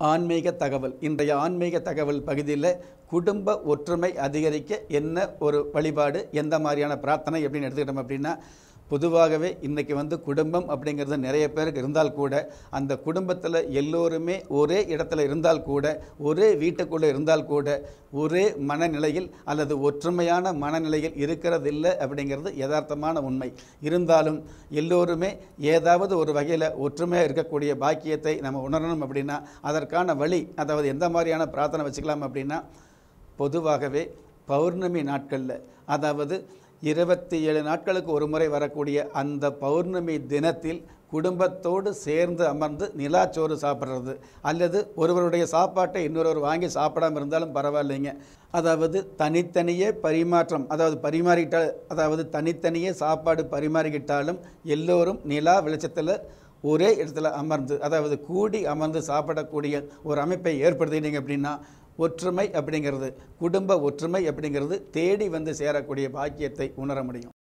ஆன்மீக தகவல் இன்றைய ஆன்மீக தகவல் பகுதியில் குடும்ப ஒற்றுமை அதிகரிக்க என்ன ஒரு வழிபாடு எந்த மாதிரியான பிரார்த்தனை அப்படின்னு எடுத்துக்கிட்டோம் அப்படின்னா பொதுவாகவே இன்றைக்கி வந்து குடும்பம் அப்படிங்கிறது நிறைய பேருக்கு இருந்தால் கூட அந்த குடும்பத்தில் எல்லோருமே ஒரே இடத்துல இருந்தால் கூட ஒரே வீட்டுக்குள்ளே இருந்தால் கூட ஒரே மனநிலையில் அல்லது ஒற்றுமையான மனநிலையில் இருக்கிறதில்லை அப்படிங்கிறது யதார்த்தமான உண்மை இருந்தாலும் எல்லோருமே ஏதாவது ஒரு வகையில் ஒற்றுமையாக இருக்கக்கூடிய பாக்கியத்தை நம்ம உணரணும் அப்படின்னா அதற்கான வழி அதாவது எந்த மாதிரியான பிரார்த்தனை வச்சுக்கலாம் அப்படின்னா பொதுவாகவே பௌர்ணமி நாட்களில் அதாவது இருபத்தி ஏழு நாட்களுக்கு ஒரு முறை வரக்கூடிய அந்த பௌர்ணமி தினத்தில் குடும்பத்தோடு சேர்ந்து அமர்ந்து நிலாச்சோறு சாப்பிட்றது அல்லது ஒருவருடைய சாப்பாட்டை இன்னொருவர் வாங்கி சாப்பிடாம இருந்தாலும் பரவாயில்லைங்க அதாவது தனித்தனியே பரிமாற்றம் அதாவது பரிமாறிட்டால் அதாவது தனித்தனியே சாப்பாடு பரிமாறிக்கிட்டாலும் எல்லோரும் நிலா வெளிச்சத்தில் ஒரே இடத்துல அமர்ந்து அதாவது கூடி அமர்ந்து சாப்பிடக்கூடிய ஒரு அமைப்பை ஏற்படுத்தினீங்க அப்படின்னா ஒற்றுமை அப்படிங்கிறது குடும்ப ஒற்றுமை அப்படிங்கிறது தேடி வந்து சேரக்கூடிய பாக்கியத்தை உணர முடியும்